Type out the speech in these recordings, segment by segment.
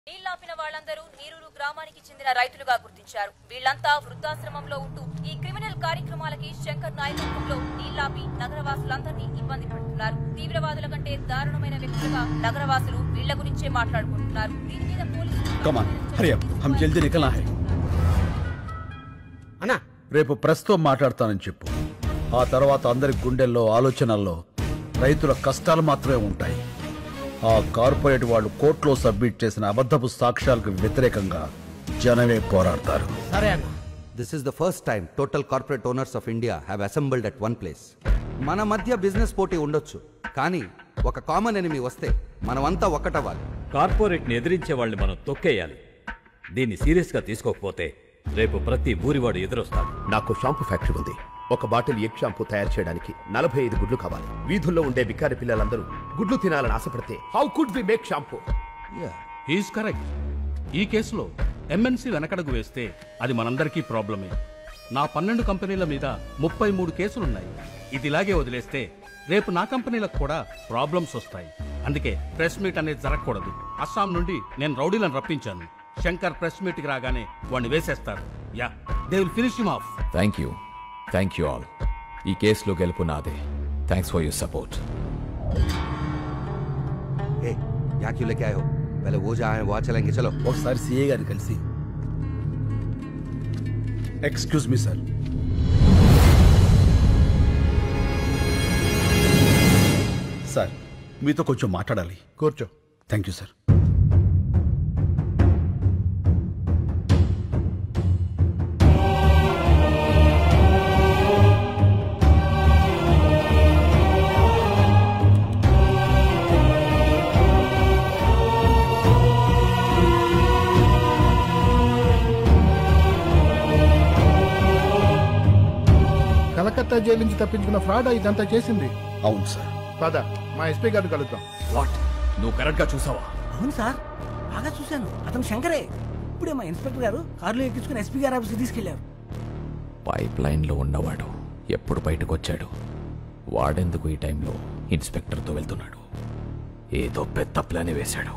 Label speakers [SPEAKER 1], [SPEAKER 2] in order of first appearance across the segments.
[SPEAKER 1] నీళ్లాపిన వాళ్ళందరూ నీరూరు గ్రామానికి చెందిన రైతులుగా గుర్తించారు వీళ్లంతా వృద్ధాశ్రమంలో ఉంటూ ఈ క్రిమినల్ కార్యక్రమాలకి శంకర్ నాయకత్వంలో నీళ్లాపి నగరవాసులందరినీ ఇబ్బంది పెడుతున్నారు తీవ్రవాదుల కంటే దారుణమైన వ్యక్తులుగా నగరవాసులు వీళ్ల గురించే మాట్లాడుకుంటున్నారు దీని మీద పోలీసులు
[SPEAKER 2] కమాన్ హరి అప్ హమ్ జల్దీ నికల్నా హై
[SPEAKER 3] అన్నా
[SPEAKER 2] రేపు ప్రస్తుతం మాట్లాడతానని చెప్పు ఆ తర్వాత అందరి గుండెల్లో ఆలోచనల్లో రైతుల కష్టాలు మాత్రమే ఉంటాయి ఆ కార్పొరేట్ వాళ్ళు కోర్టులో సబ్మిట్ చేసిన అబద్ధపు సాక్ష్యాలకు వ్యతిరేకంగా జనమే పోరాడతారు
[SPEAKER 3] సరే అన్న
[SPEAKER 4] this is the first time total corporate owners of India have assembled at one place మన మధ్య బిజినెస్ పోటీ ఉండొచ్చు కానీ ఒక కామన్ ఎనిమి వస్తే మనమంతా ఒక్కటవ్వాలి
[SPEAKER 5] కార్పొరేట్ని ఎదిరించే వాళ్ళని మనం తొక్కేయాలి దీన్ని సీరియస్గా తీసుకోకపోతే రేపు ప్రతి ఊరివాడు ఎదురొస్తాడు
[SPEAKER 6] నాకు షాంపూ ఫ్యాక్టరీ ఉంది ఒక బాటిల్ ఎగ్ షాంపూ తయారు చేయడానికి నలభై ఐదు గుడ్లు కావాలి వీధుల్లో ఉండే బికారి పిల్లలందరూ గుడ్లు తినాలని ఆశపడితే how could we make shampoo
[SPEAKER 7] is correct ఈ కేసులో ఎంఎన్సీ వెనకడుగు వేస్తే అది మనందరికీ ప్రాబ్లమే నా పన్నెండు కంపెనీల మీద ముప్పై మూడు కేసులున్నాయి ఇది ఇలాగే వదిలేస్తే రేపు నా కంపెనీలకు కూడా ప్రాబ్లమ్స్ వస్తాయి అందుకే ప్రెస్ మీట్ అనేది జరగకూడదు అస్సాం నుండి నేను రౌడీలను రప్పించాను శంకర్ ప్రెస్ మీట్కి రాగానే వాడిని వేసేస్తారు yeah they will finish him off
[SPEAKER 8] thank you thank you all ఈ కేసులో గెలుపు నాదే థ్యాంక్స్ ఫర్ యూర్ సపోర్ట్
[SPEAKER 4] ఏ యా క్యూ లేకే ఆయో పहले वो जाए वो चलेंगे चलो
[SPEAKER 2] ఒకసారి సిఏ గారిని కలిసి ఎక్స్క్యూజ్ మీ సార్ సార్ మీతో కొంచెం మాట్లాడాలి
[SPEAKER 9] కూర్చో
[SPEAKER 2] thank you sir
[SPEAKER 9] Calcutta jail నుంచి తప్పించుకున్న ఫ్రాడ్ ఇదంతా చేసింది
[SPEAKER 2] అవును సార్
[SPEAKER 9] పద మా ఎస్పీ గారిని కలుద్దాం
[SPEAKER 8] వాట్ నువ్వు కరెక్ట్గా చూసావా
[SPEAKER 3] అవును సార్ బాగా చూశాను అతను శంకరే ఇప్పుడే మా ఇన్స్పెక్టర్ గారు కారులో ఎక్కించుకుని ఎస్పీ గారి ఆఫీస్కి తీసుకెళ్లారు
[SPEAKER 8] పైప్ లైన్లో ఉన్నవాడు ఎప్పుడు బయటకు వచ్చాడు వాడెందుకు ఈ టైంలో ఇన్స్పెక్టర్తో వెళ్తున్నాడు ఏదో పెద్ద ప్లాన్ వేశాడు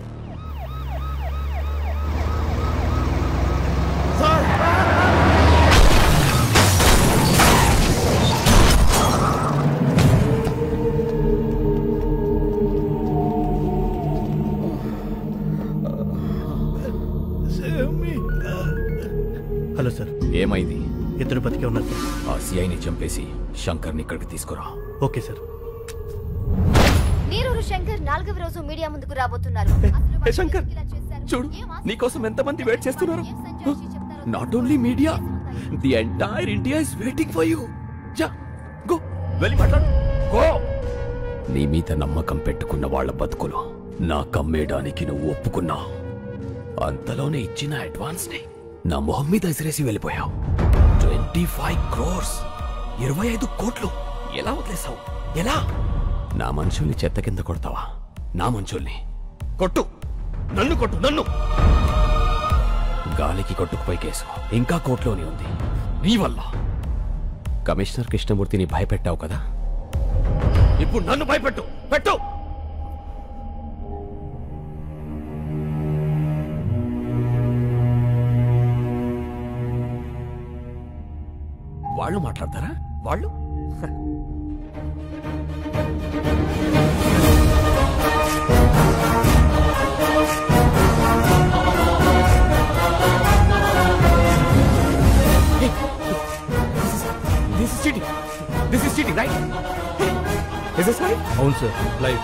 [SPEAKER 10] హలో సార్
[SPEAKER 8] ఏమైంది
[SPEAKER 10] ఇద్దరు బతికే ఉన్నారు సార్
[SPEAKER 8] ఆ సిఐని చంపేసి శంకర్ని ఇక్కడికి తీసుకురా
[SPEAKER 10] ఓకే సార్
[SPEAKER 11] నీరూరు శంకర్ నాలుగవ రోజు మీడియా ముందుకు రాబోతున్నారు అసలు వాళ్ళు
[SPEAKER 8] శంకర్,
[SPEAKER 11] ఎందుకు ఇలా చేశారు?
[SPEAKER 8] చూడు,
[SPEAKER 11] ఏం ఆశ-
[SPEAKER 8] నీకోసం ఎంతమంది వెయిట్ చేస్తున్నారు?
[SPEAKER 11] ఏం సంజాయిషి చెప్తారో
[SPEAKER 8] not only media the entire India is waiting for you జా గో వెళ్ళి మాట్లాడు గో నీ మీద నమ్మకం పెట్టుకున్న వాళ్ళ బతుకులు నా కమ్మేయడానికి నువ్వు ఒప్పుకున్నావు అంతలోనే ఇచ్చిన అడ్వాన్స్ ని నా మొహం మీద ఎసిరేసి వెళ్ళిపోయావు ట్వంటీ ఫైవ్ క్రోర్స్ ఇరవై ఐదు కోట్లు ఎలా వదిలేసావు ఎలా నా మనుషుల్ని చెత్త కింద కొడతావా నా మనుషుల్ని కొట్టు నన్ను కొట్టు నన్ను గాలికి కొట్టుకుపోయి కేసు ఇంకా కోర్టులోనే ఉంది నీ వల్ల కమిషనర్ కృష్ణమూర్తిని భయపెట్టావు కదా ఇప్పుడు నన్ను భయపెట్టు పెట్టు వాళ్ళు మాట్లాడతారా వాళ్ళు this is cheating this is cheating right is this right
[SPEAKER 10] అవును సార్ లైవ్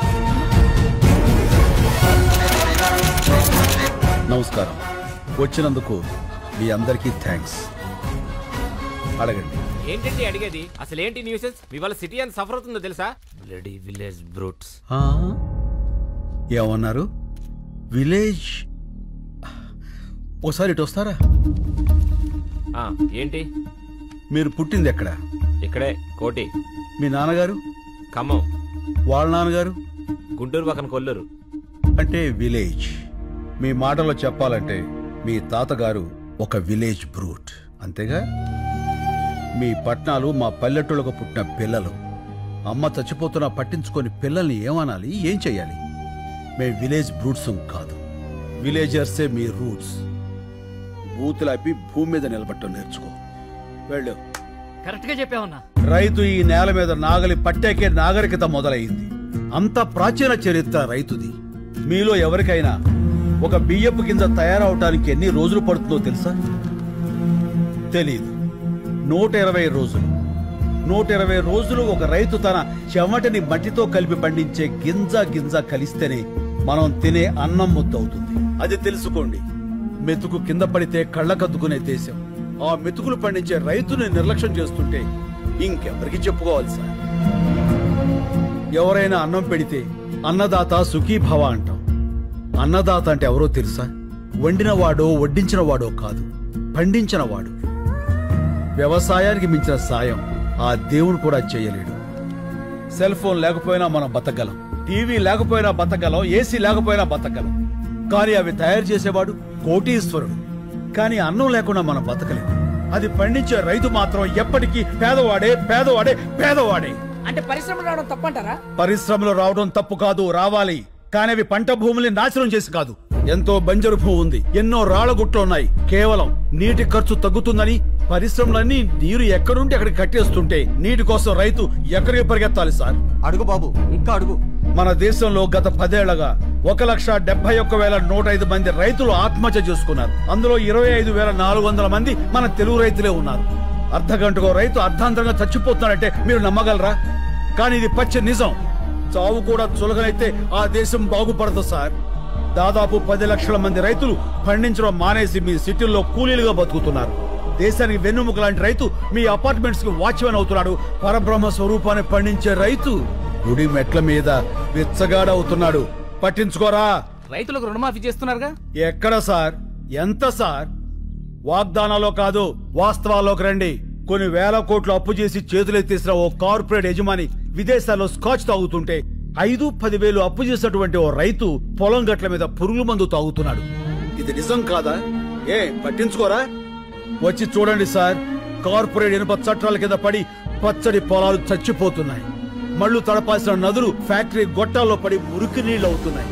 [SPEAKER 2] నమస్కారం వచ్చినందుకు మీ అందరికీ థ్యాంక్స్ అడగండి
[SPEAKER 12] ఏంటండి అడిగేది అసలు ఏంటి న్యూసెన్స్ ఇవాళ సిటీ అని సఫర్ అవుతుందో తెలుసా బ్లడీ విలేజ్ బ్రూట్స్
[SPEAKER 2] ఆ? ఏమన్నారు విలేజ్ ఒకసారి ఇటు వస్తారా
[SPEAKER 12] ఏంటి
[SPEAKER 2] మీరు పుట్టింది ఎక్కడ
[SPEAKER 12] ఇక్కడే కోటి
[SPEAKER 2] మీ నాన్నగారు
[SPEAKER 12] ఖమ్మం
[SPEAKER 2] వాళ్ళ నాన్నగారు
[SPEAKER 12] గుంటూరు పక్కన కొల్లూరు
[SPEAKER 2] అంటే విలేజ్ మీ మాటలో చెప్పాలంటే మీ తాతగారు ఒక విలేజ్ బ్రూట్ అంతేగా మీ పట్నాలు మా పల్లెటూళ్ళకు పుట్టిన పిల్లలు అమ్మ చచ్చిపోతున్నా పట్టించుకొని పిల్లల్ని ఏమనాలి ఏం చెయ్యాలి మేము విలేజ్ బ్రూట్స్ కాదు విలేజర్సే మీ రూట్స్ బూతులాపి భూమి మీద నిలబట్టం నేర్చుకో వెళ్ళు
[SPEAKER 13] కరెక్ట్ గా చెప్పావన్నా
[SPEAKER 2] రైతు ఈ నేల మీద నాగలి పట్టాకే నాగరికత మొదలైంది అంత ప్రాచీన చరిత్ర రైతుది మీలో ఎవరికైనా ఒక బియ్యపు కింద తయారవటానికి ఎన్ని రోజులు పడుతుందో తెలుసా తెలీదు నూట ఇరవై రోజులు నూట ఇరవై రోజులు ఒక రైతు తన చెమటని మట్టితో కలిపి పండించే గింజ గింజ కలిస్తేనే మనం తినే అన్నం ముద్దవుతుంది అది తెలుసుకోండి మెతుకు కింద పడితే కళ్ళకద్దుకునే దేశం ఆ మెతుకులు పండించే రైతుని నిర్లక్ష్యం చేస్తుంటే ఇంకెవరికి చెప్పుకోవాలి సార్ ఎవరైనా అన్నం పెడితే అన్నదాత సుఖీభవ అంటాం అన్నదాత అంటే ఎవరో తెలుసా వండినవాడో వడ్డించిన వాడో కాదు పండించినవాడు వ్యవసాయానికి మించిన సాయం ఆ దేవుడు కూడా చేయలేడు సెల్ ఫోన్ లేకపోయినా మనం బతకగలం టీవీ లేకపోయినా బతకగలం ఏసీ లేకపోయినా బతకగలం కానీ అవి తయారు చేసేవాడు కోటీశ్వరుడు కానీ అన్నం లేకుండా మనం బతకలేం అది పండించే రైతు మాత్రం ఎప్పటికీ పేదవాడే పేదవాడే పేదవాడే
[SPEAKER 14] అంటే పరిశ్రమలు రావడం తప్పంటారా
[SPEAKER 2] పరిశ్రమలు రావడం తప్పు కాదు రావాలి కానీ అవి పంట భూముల్ని నాశనం చేసి కాదు ఎంతో బంజరు భూమి ఉంది ఎన్నో రాళ్లగుట్లు ఉన్నాయి కేవలం నీటి ఖర్చు తగ్గుతుందని పరిశ్రమలన్నీ నీరు ఎక్కడుంటే అక్కడికి కట్టేస్తుంటే నీటి కోసం రైతు ఎక్కడికి పరిగెత్తాలి సార్
[SPEAKER 4] అడుగు బాబు ఇంకా అడుగు
[SPEAKER 2] మన దేశంలో గత పదేళ్లగా ఒక లక్ష డెబ్బై ఒక్క వేల నూట ఐదు మంది రైతులు ఆత్మహత్య చేసుకున్నారు అందులో ఇరవై ఐదు వేల నాలుగు వందల మంది మన తెలుగు రైతులే ఉన్నారు అర్ధ గంటకో రైతు అర్ధాంతరంగా చచ్చిపోతున్నాడంటే మీరు నమ్మగలరా కానీ ఇది పచ్చి నిజం చావు కూడా చులకనైతే ఆ దేశం బాగుపడదు సార్ దాదాపు పది లక్షల మంది రైతులు పండించడం మానేసి మీ సిటీల్లో కూలీలుగా బతుకుతున్నారు దేశానికి వెన్నుముక లాంటి రైతు మీ అపార్ట్మెంట్స్ కి వాచ్మెన్ అవుతున్నాడు పరబ్రహ్మ స్వరూపాన్ని పండించే రైతు గుడి మెట్ల మీద విచ్చగాడవుతున్నాడు పట్టించుకోరా
[SPEAKER 14] రైతులకు రుణమాఫీ చేస్తున్నారుగా
[SPEAKER 2] ఎక్కడ సార్ ఎంత సార్ వాగ్దానాలో కాదు వాస్తవాల్లోకి రండి కొన్ని వేల కోట్లు అప్పు చేసి చేతులెత్తేసిన ఓ కార్పొరేట్ యజమాని విదేశాల్లో స్కాచ్ తాగుతుంటే ఐదు పదివేలు అప్పు చేసినటువంటి ఓ రైతు పొలం గట్ల మీద పురుగుల మందు తాగుతున్నాడు ఇది నిజం కాదా ఏ పట్టించుకోరా వచ్చి చూడండి సార్ కార్పొరేట్ ఇనుప చట్టాల కింద పడి పచ్చడి పొలాలు చచ్చిపోతున్నాయి మళ్ళు తడపాల్సిన నదులు ఫ్యాక్టరీ గొట్టాల్లో పడి మురికి నీళ్లు అవుతున్నాయి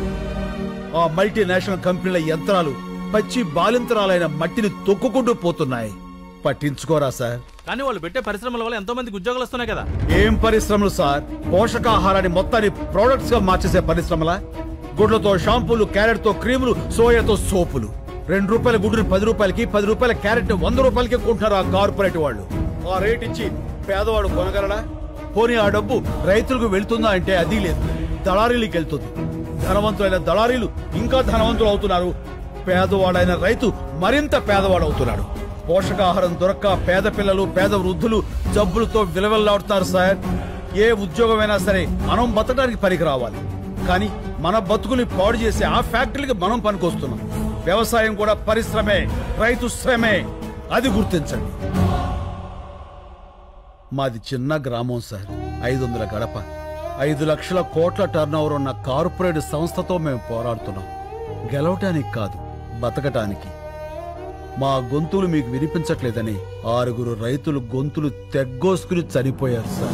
[SPEAKER 2] ఆ మల్టీనేషనల్ కంపెనీల యంత్రాలు పచ్చి బాలింతరాలైన మట్టిని తొక్కుకుంటూ పోతున్నాయి పట్టించుకోరా సార్
[SPEAKER 10] కానీ వాళ్ళు పెట్టే పరిశ్రమల వల్ల ఎంతో మందికి ఉద్యోగాలు వస్తున్నాయి కదా
[SPEAKER 2] ఏం పరిశ్రమలు సార్ పోషకాహారాన్ని మొత్తాన్ని ప్రొడక్ట్స్ గా మార్చేసే పరిశ్రమల గుడ్లతో షాంపూలు క్యారెట్ తో క్రీములు సోయాతో సోపులు రెండు రూపాయల గుడ్డుని పది రూపాయలకి పది రూపాయల క్యారెట్ వంద రూపాయలకి కొంటున్నారు ఆ కార్పొరేట్ వాళ్ళు ఆ రేట్ ఇచ్చి పేదవాడు కొనగలడా పోనీ ఆ డబ్బు రైతులకు వెళ్తుందా అంటే అది లేదు దళారీలకు వెళ్తుంది ధనవంతులైన దళారీలు ఇంకా ధనవంతులు అవుతున్నారు పేదవాడైన రైతు మరింత పేదవాడు అవుతున్నాడు పోషకాహారం దొరక్క పేద పిల్లలు పేద వృద్ధులు జబ్బులతో విలవెల్లాడుతున్నారు సార్ ఏ ఉద్యోగమైనా సరే మనం బతకడానికి పనికి రావాలి కానీ మన బతుకుని పాడు చేసే ఆ ఫ్యాక్టరీకి మనం పనికొస్తున్నాం వ్యవసాయం కూడా పరిశ్రమే రైతు శ్రమే అది గుర్తించండి మాది చిన్న గ్రామం సార్ ఐదు వందల గడప ఐదు లక్షల కోట్ల టర్నోవర్ ఉన్న కార్పొరేట్ సంస్థతో మేము పోరాడుతున్నాం గెలవటానికి కాదు బతకటానికి మా గొంతులు మీకు వినిపించట్లేదని ఆరుగురు రైతులు గొంతులు తెగ్గోసుకుని చనిపోయారు సార్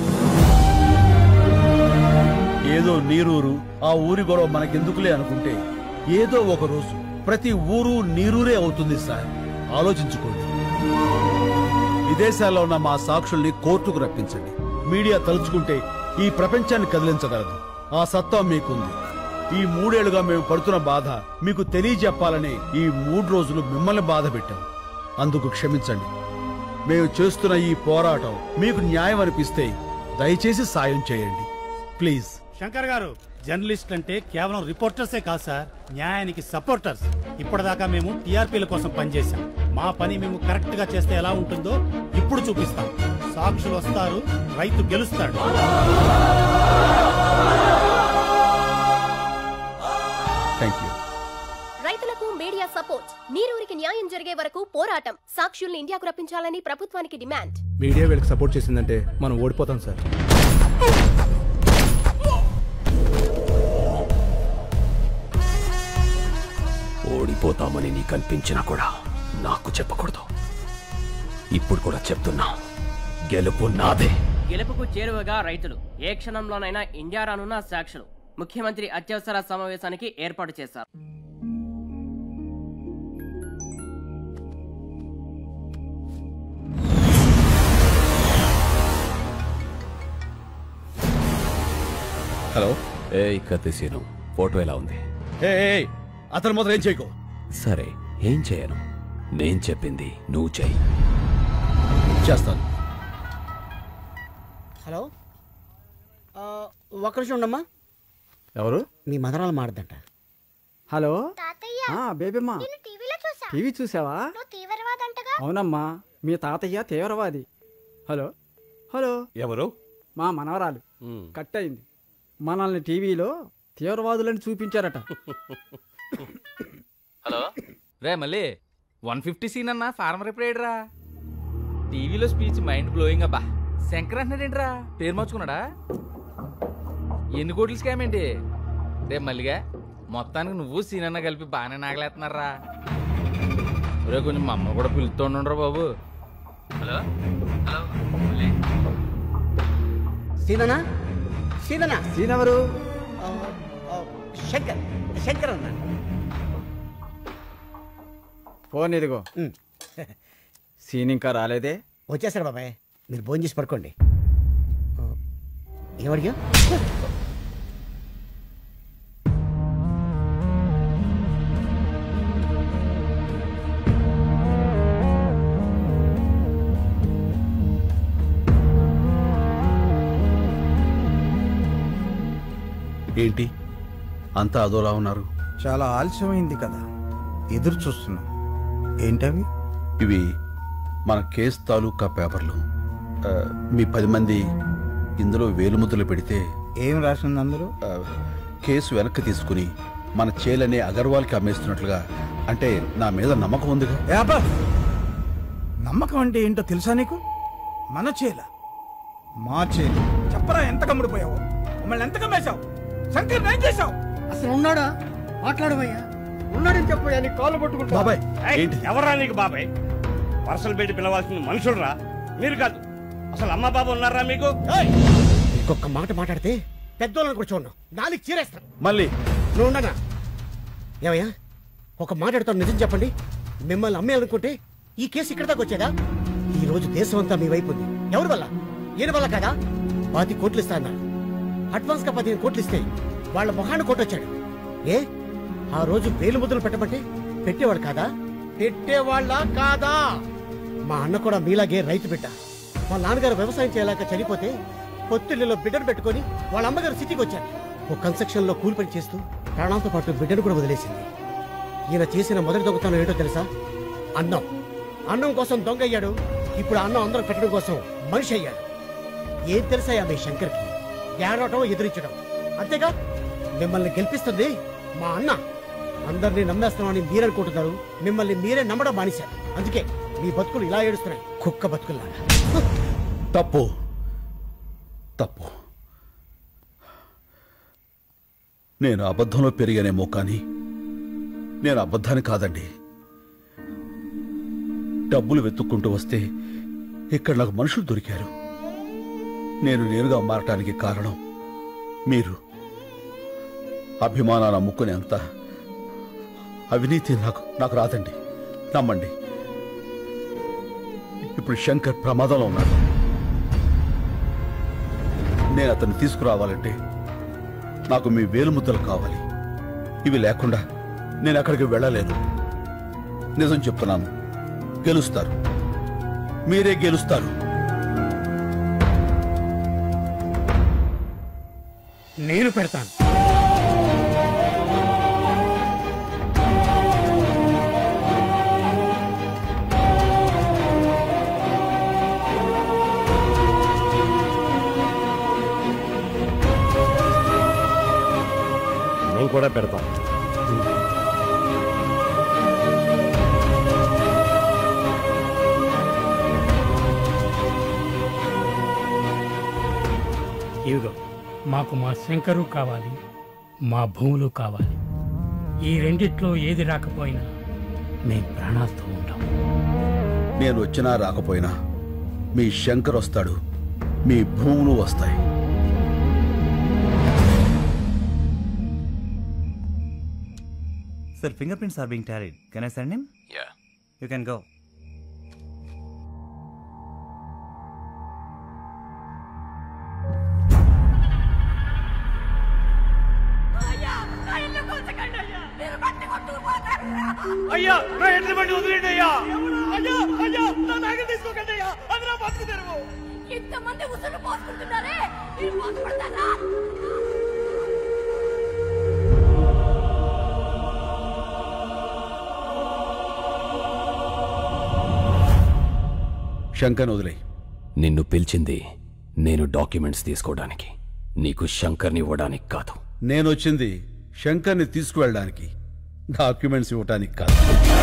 [SPEAKER 2] ఏదో నీరూరు ఆ ఊరి గొడవ మనకెందుకులే అనుకుంటే ఏదో ఒక రోజు ప్రతి ఊరు నీరూరే అవుతుంది సార్ ఆలోచించుకోండి విదేశాల్లో ఉన్న మా సాక్షుల్ని కోర్టుకు రప్పించండి మీడియా తలుచుకుంటే ఈ ప్రపంచాన్ని కదిలించగలదు ఆ సత్తా మీకుంది ఈ మూడేళ్లుగా మేము పడుతున్న బాధ మీకు తెలియజెప్పాలని ఈ మూడు రోజులు మిమ్మల్ని బాధ పెట్టాం అందుకు క్షమించండి మేము చేస్తున్న ఈ పోరాటం మీకు న్యాయం అనిపిస్తే దయచేసి సాయం చేయండి ప్లీజ్
[SPEAKER 15] శంకర్ గారు జర్నలిస్ట్ అంటే కేవలం రిపోర్టర్సే కాదు సార్ న్యాయానికి సపోర్టర్స్ ఇప్పటిదాకా మేము టీఆర్పీల కోసం పనిచేశాం మా పని మేము కరెక్ట్ గా చేస్తే ఎలా ఉంటుందో ఇప్పుడు చూపిస్తాం సాక్షులు వస్తారు రైతు గెలుస్తాడు
[SPEAKER 2] థ్యాంక్ యూ
[SPEAKER 11] రైతులకు మీడియా సపోర్ట్ నీరూరికి న్యాయం జరిగే వరకు పోరాటం సాక్షుల్ని ఇండియాకు రప్పించాలని ప్రభుత్వానికి డిమాండ్
[SPEAKER 10] మీడియా వీళ్ళకి సపోర్ట్ చేసిందంటే మనం ఓడిపోతాం సార్
[SPEAKER 8] ఓడిపోతామని నీకు అనిపించినా కూడా నాకు చెప్పకూడదు ఇప్పుడు కూడా చెప్తున్నా గెలుపు నాదే
[SPEAKER 16] గెలుపుకు చేరువగా రైతులు ఏ క్షణంలోనైనా ఇండియా రానున్న సాక్షులు ముఖ్యమంత్రి అత్యవసర సమావేశానికి ఏర్పాటు చేశారు
[SPEAKER 2] హలో
[SPEAKER 8] ఏ కత్తిసీను ఫోటో ఎలా ఉంది
[SPEAKER 2] ఏ ఏ, అతను మాత్రం ఏం చేయకు
[SPEAKER 8] సరే ఏం చేయను నేను చెప్పింది నువ్వు చెయ్యి
[SPEAKER 2] చేస్తాను
[SPEAKER 13] హలో ఆ, ఒక్క నిమిషం ఉండమ్మా
[SPEAKER 10] ఎవరు
[SPEAKER 13] మీ మదరాలు మాడదంట
[SPEAKER 17] హలో ఆ, బేబీమ్మా టీవీ చూసావా అవునమ్మా మీ తాతయ్య తీవ్రవాది హలో హలో
[SPEAKER 10] ఎవరు
[SPEAKER 17] మా మనవరాలు కట్ అయింది మనల్ని టీవీలో తీవ్రవాదులని చూపించారట
[SPEAKER 14] హలో రే మళ్ళీ వన్ ఫిఫ్టీ సీన్ అన్న ఫార్మర్ ఎప్పుడేడ్రా టీవీలో స్పీచ్ మైండ్ బ్లోయింగ్ అబ్బా శంకర్ అంటున్నాడేంట్రా పేరు మార్చుకున్నాడా ఎన్ని కోట్లు స్కామ్ ఏంటి రే మల్లిగా మొత్తానికి నువ్వు సీన్ అన్న కలిపి బాగానే నాగలేస్తున్నారా రే కొంచెం మా అమ్మ కూడా పిలుస్తూ ఉండుండ్రా బాబు హలో హలో మళ్ళీ
[SPEAKER 13] సీననా సీననా
[SPEAKER 17] సీన్ ఎవరు
[SPEAKER 13] ఆ, ఆ, శంకర్ శంకర్ అన్న
[SPEAKER 17] ఫోన్ ఇదిగో సీన్ ఇంకా రాలేదే
[SPEAKER 13] వచ్చేసాడు బాబాయ్ మీరు భోజనం చేసి పడుకోండి ఆ, ఏమడిగా
[SPEAKER 2] ఏంటి అంతా అదోలా ఉన్నారు
[SPEAKER 3] చాలా ఆలస్యమైంది కదా ఎదురు చూస్తున్నాం ఏంటవి
[SPEAKER 2] ఇవి మన కేసు తాలూకా పేపర్లు ఆ, మీ పది మంది ఇందులో వేలుముద్రలు పెడితే
[SPEAKER 3] ఏం రాసింది అందులో
[SPEAKER 2] ఆ, కేసు వెనక్కి తీసుకుని మన చేలనే అగర్వాల్కి అమ్మేస్తున్నట్లుగా అంటే నా మీద నమ్మకం ఉందిగా
[SPEAKER 3] యాబా నమ్మకం అంటే ఏంటో తెలుసా నీకు మన చేల మా చేల చెప్పరా ఎంత కమ్ముడిపోయావు మమ్మల్ని ఎంత కమ్మేశావు శంకర్ ఏం చేశావు
[SPEAKER 13] అసలు ఉన్నాడా మాట్లాడవయ్యా ఉన్నాడని చెప్పయ్యా నీ కాళ్ళు పట్టుకుంటా
[SPEAKER 2] బాబాయ్
[SPEAKER 18] ఏంటి ఎవరా నీకు బాబాయ్ వరసలు పెట్టి పిలవాల్సిన మనుషులరా మీరు కాదు అసలు అమ్మ బాబు ఉన్నారా మీకు
[SPEAKER 13] ఇంకొక మాట మాట్లాడితే పెద్దోళ్ళని కూడా చూడను నాలుగు చీరేస్తాను
[SPEAKER 2] మళ్ళీ
[SPEAKER 13] నువ్వు ఉండగా ఏమయ్యా ఒక మాట్లాడుతాను నిజం చెప్పండి మిమ్మల్ని అమ్మేయాలనుకుంటే ఈ కేసు ఇక్కడ దాకా వచ్చేదా ఈ రోజు దేశం అంతా మీ వైపు ఉంది ఎవరి వల్ల ఈయన వల్ల కదా పాతి కోట్లు ఇస్తా అన్నాడు అడ్వాన్స్ గా పదిహేను కోట్లు ఇస్తే వాళ్ళ మొహాన్ని కొట్టొచ్చాడు ఏ ఆ రోజు వేలు ముద్రలు పెట్టమంటే పెట్టేవాడు కాదా పెట్టేవాళ్ళ కాదా మా అన్న కూడా మీలాగే రైతు బిడ్డ మా నాన్నగారు వ్యవసాయం చేయలేక చనిపోతే పొత్తిళ్ళలో బిడ్డను పెట్టుకొని వాళ్ళ అమ్మగారు సిటీకి వచ్చారు ఓ కన్స్ట్రక్షన్ లో కూలి పని చేస్తూ ప్రాణాలతో పాటు బిడ్డను కూడా వదిలేసింది ఈయన చేసిన మొదటి దొంగతనం ఏంటో తెలుసా అన్నం అన్నం కోసం దొంగ అయ్యాడు ఇప్పుడు ఆ అన్నం అందరం పెట్టడం కోసం మనిషి అయ్యాడు ఏం తెలుసా మీ శంకర్కి ఏడవటం ఎదిరించడం అంతేగా మిమ్మల్ని గెలిపిస్తుంది మా అన్న అందరినీ నమ్మేస్తామని మీరనుకుంటున్నారు మిమ్మల్ని మీరే నమ్మడం మానేశారు అందుకే మీ బతుకులు ఇలా ఏడుస్తున్నాయి కుక్క బతుకుల్లాగా
[SPEAKER 2] తప్పు తప్పు నేను అబద్ధంలో పెరిగానేమో కానీ నేను అబద్ధాన్ని కాదండి డబ్బులు వెతుక్కుంటూ వస్తే ఇక్కడ నాకు మనుషులు దొరికారు నేను నేరుగా మారటానికి కారణం మీరు అభిమానాన్ని అమ్ముకునేంత అవినీతి నాకు నాకు రాదండి నమ్మండి ఇప్పుడు శంకర్ ప్రమాదంలో ఉన్నాడు నేను అతన్ని తీసుకురావాలంటే నాకు మీ వేలుముద్దలు కావాలి ఇవి లేకుండా నేను అక్కడికి వెళ్ళలేను నిజం చెప్తున్నాను గెలుస్తారు మీరే గెలుస్తారు
[SPEAKER 13] నేను పెడతాను
[SPEAKER 18] మేము కూడా పెడతాం
[SPEAKER 19] ఇవిగో మాకు మా శంకరు కావాలి మా భూములు కావాలి ఈ రెండిట్లో ఏది రాకపోయినా మేము ప్రాణాలతో ఉంటాం
[SPEAKER 2] నేను వచ్చినా రాకపోయినా మీ శంకర్ వస్తాడు మీ భూములు వస్తాయి
[SPEAKER 20] Sir, fingerprints are being tallied. Can I send him?
[SPEAKER 8] Yeah.
[SPEAKER 20] You can go.
[SPEAKER 18] అయ్యా నా ఎడ్ల బండి వదిలేండి అయ్యా అయ్యా అయ్యా నా నాగ తీసుకోకండి అయ్యా అది నా బతుకు తెరువు
[SPEAKER 1] ఇంతమంది ఉసురు పోసుకుంటున్నారే మీరు మోసపడతారా
[SPEAKER 2] శంకర్ని వదిలేయి
[SPEAKER 8] నిన్ను పిలిచింది నేను డాక్యుమెంట్స్ తీసుకోవడానికి నీకు శంకర్ని ఇవ్వడానికి కాదు
[SPEAKER 2] నేను వచ్చింది శంకర్ని తీసుకువెళ్ళడానికి డాక్యుమెంట్స్ ఇవ్వడానికి కాదు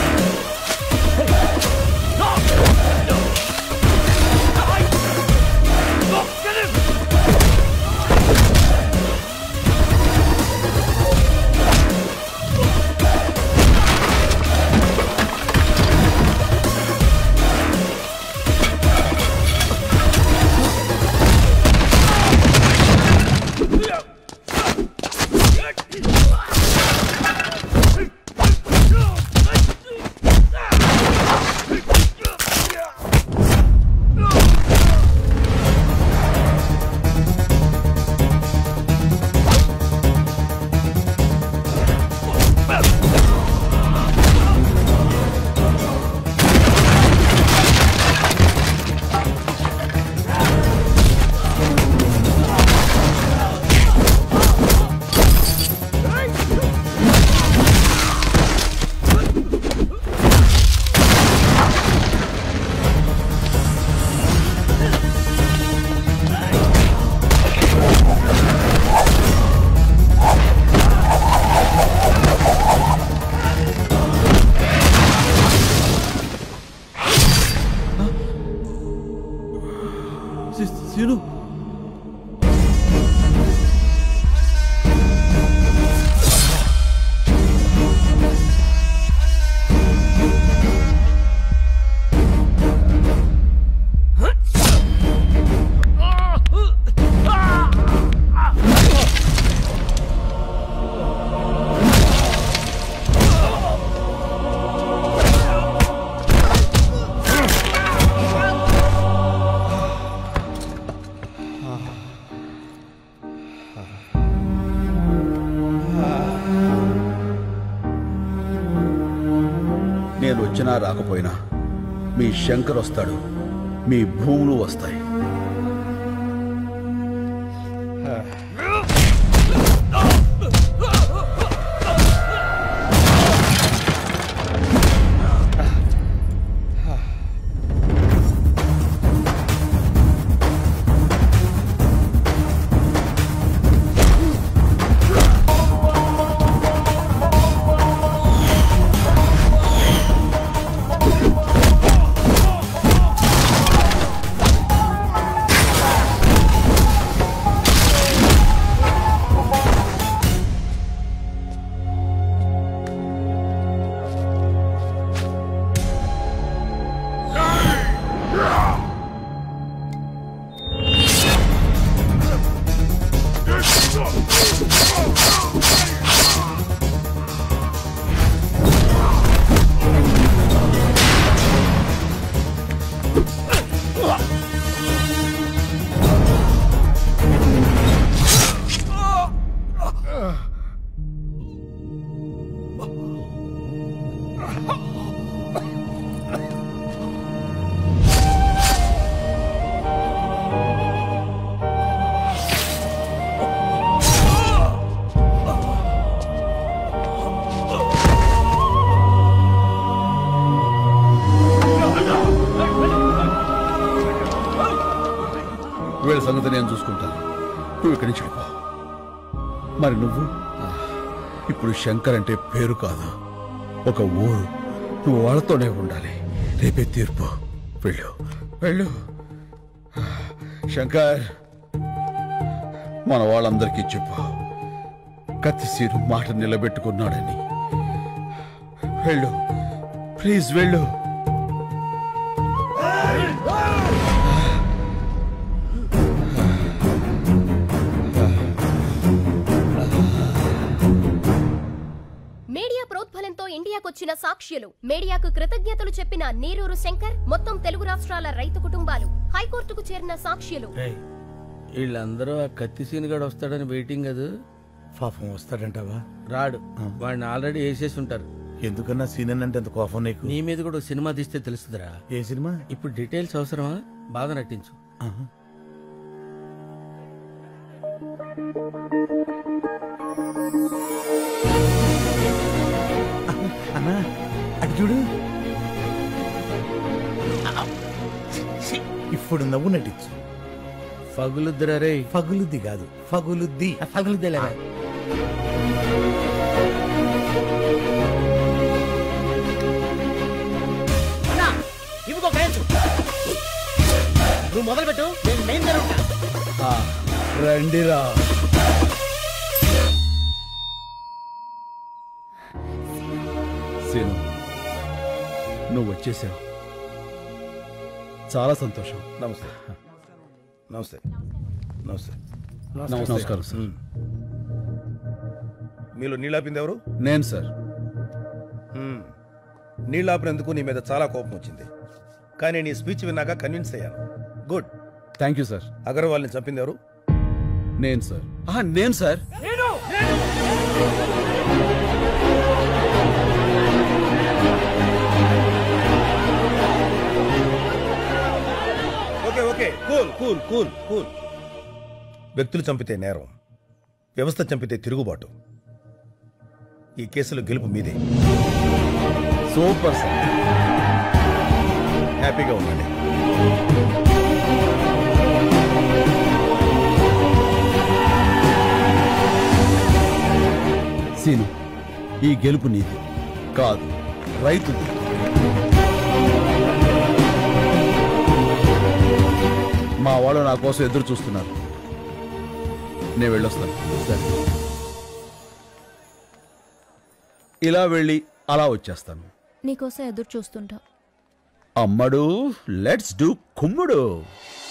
[SPEAKER 10] సీను
[SPEAKER 2] నేను వచ్చినా రాకపోయినా మీ శంకర్ వస్తాడు మీ భూములు వస్తాయి వీళ్ళ సంగతి నేను చూసుకుంటాను నువ్వు ఇక్కడి నుంచి వెళ్ళిపో మరి నువ్వు ఇప్పుడు శంకర్ అంటే పేరు కాదు ఒక ఊరు నువ్వు వాళ్ళతోనే ఉండాలి రేపే తీర్పు వెళ్ళు వెళ్ళు శంకర్ మన వాళ్ళందరికీ చెప్పు కత్తిసీరు మాట నిలబెట్టుకున్నాడని వెళ్ళు ప్లీజ్ వెళ్ళు
[SPEAKER 11] మీడియా ప్రోద్బలంతో ఇండియాకొచ్చిన సాక్ష్యులు మీడియాకు కృతజ్ఞతలు చెప్పిన నీరూరు శంకర్ మొత్తం తెలుగు రాష్ట్రాల రైతు కుటుంబాలు హైకోర్టుకు చేరిన సాక్ష్యులు
[SPEAKER 10] వీళ్ళందరూ ఆ కత్తి సీనుగాడు వస్తాడని వెయిటింగ్ అది
[SPEAKER 3] పాపం వస్తాడంటావా
[SPEAKER 10] రాడు వాడిని ఆల్రెడీ వేసేసి ఉంటారు
[SPEAKER 3] ఎందుకన్నా సీనియర్ అంటే అంత కోపం నీకు
[SPEAKER 10] నీ మీద కూడా ఓ సినిమా తీస్తే తెలుస్తుందిరా
[SPEAKER 3] ఏ సినిమా
[SPEAKER 10] ఇప్పుడు డీటెయిల్స్ అవసరమా బాధ నటించు
[SPEAKER 3] అన్నా అటు చూడు ఇప్పుడు నవ్వు నటించు
[SPEAKER 10] ఫగులుద్దిరా రే
[SPEAKER 3] ఫగులుద్ది కాదు ఫగులుద్ది
[SPEAKER 10] ఫగులుద్దిలేరా
[SPEAKER 13] అన్నా ఇవిగో గయచ్చు నువ్వు మొదలు పెట్టు నేను మెయిన్ జరుగుతా
[SPEAKER 2] రండిరా సీను నువ్వు వచ్చేసావు చాలా సంతోషం
[SPEAKER 6] నమస్తే నమస్తే నమస్తే
[SPEAKER 2] నమస్కారం సార్
[SPEAKER 6] మీలో నీళ్ళాపింది ఎవరు
[SPEAKER 2] నేను సార్
[SPEAKER 6] మ్మ్. నీళ్ళాపినందుకు నీ మీద చాలా కోపం వచ్చింది కానీ నీ స్పీచ్ విన్నాక కన్విన్స్ అయ్యాను గుడ్
[SPEAKER 2] థ్యాంక్ యూ సార్
[SPEAKER 6] అగర్వాల్ని చంపింది ఎవరు
[SPEAKER 2] నేను సార్ నేను sir
[SPEAKER 6] okay okay cool cool cool cool వ్యక్తులు చంపితే నేరం వ్యవస్థ చంపితే తిరుగుబాటు ఈ కేసులో గెలుపు మీదే
[SPEAKER 2] సూపర్ సార్
[SPEAKER 6] హ్యాపీగా ఉండండి
[SPEAKER 2] సీను ఈ గెలుపు నీది కాదు రైతుది మా వాళ్ళు నా కోసం ఎదురు చూస్తున్నారు నేను వెళ్ళొస్తాను సరే ఇలా వెళ్ళి అలా వచ్చేస్తాను
[SPEAKER 21] నీకోసం ఎదురు చూస్తుంటా
[SPEAKER 2] అమ్మడు లెట్స్ డూ కుమ్ముడు